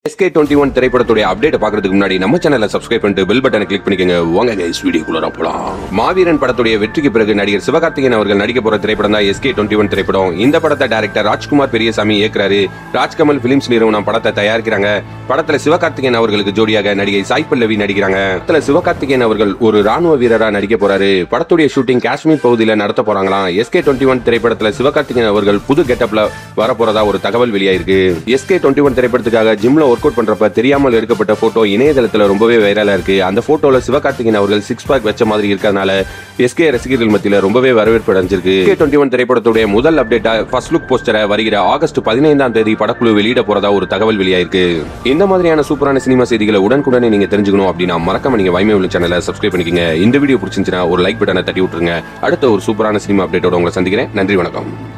SK twenty one திரைப்படத்துடைய update பாக்குறதுக்கு முன்னாடி நம்ம சேனலை சப்ஸ்கிரைப் பண்ணிட்டு பெல் பட்டனை கிளிக் பண்ணிக்கோங்க வாங்க கைஸ் வீடியோக்குள்ள போலாம் மாவீரன் படத்துடைய வெற்றிக்கு பிறகு நடிகர் சிவகார்த்திகேயன் அவர்கள் நடிக்க போற திரைப்படம் தான் எஸ்கே டுவெண்ட்டி ஒன் திரைப்படம் இந்த படத்தை டைரக்டர் ராஜ்குமார் பெரியசாமி இயக்குறாரு ராஜ்கமல் பிலிம்ஸ் நிறுவனம் படத்தை தயாரிக்கிறாங்க படத்துல சிவகார்த்திகேயன் அவர்களுக்கு ஜோடியாக நடிகை சாய் பல்லவி நடிக்கிறாங்க படத்துல சிவகார்த்திகேயன் அவர்கள் ஒரு ராணுவ வீரரா நடிக்க போறாரு படத்துடைய ஷூட்டிங் காஷ்மீர் பகுதியில் நடத்த போறாங்களாம் எஸ்கே டுவெண்ட்டி ஒன் திரைப்படத்துல சிவகார்த்திகேயன் அவர்கள் புது கெட்டப்ல வரப்போறதா ஒரு தகவல் வெளியாயிருக்கு எஸ்கே டுவெண்ட்டி ஒன் திரைப்படத்துக்காக ஜிம்ல ஒர்க் அவுட் பண்றப்ப தெரியாமல் எடுக்கப்பட்ட போட்டோ இணையதளத்துல ரொம்பவே வைரலா இருக்கு அந்த போட்டோல சிவகார்த்திகேயன் அவர்கள் சிக்ஸ் பேக் வச்ச மாதிரி இருக்கறனால எஸ்கே ரசிகர்கள் மத்தியில ரொம்பவே வரவேற்பு அடைஞ்சிருக்கு எஸ்கே டுவெண்ட்டி ஒன் திரைப்படத்துடைய முதல் அப்டேட்டா ஃபர்ஸ்ட் லுக் போஸ்டரை வருகிற ஆகஸ்ட் பதினைந்தாம் தேதி படக்குழு வெளியிட போறதா ஒரு தகவல் வெளியாயிருக்கு இந்த மாதிரியான சூப்பரான சினிமா செய்திகளை உடனுக்குடனே நீங்க தெரிஞ்சுக்கணும் அப்படின்னா மறக்காம நீங்க வைமை உள்ள சேனலை சப்ஸ்கிரைப் பண்ணிக்கங்க இந்த வீடியோ பிடிச்சிருந்துச்சுன்னா ஒரு லைக் பட்டனை தட்டி விட்டுருங்க அடுத்த ஒரு சூப்பரான சினிமா அப்டேட்டோட உங்களை சந்திக்கிறேன் நன்றி வணக்கம்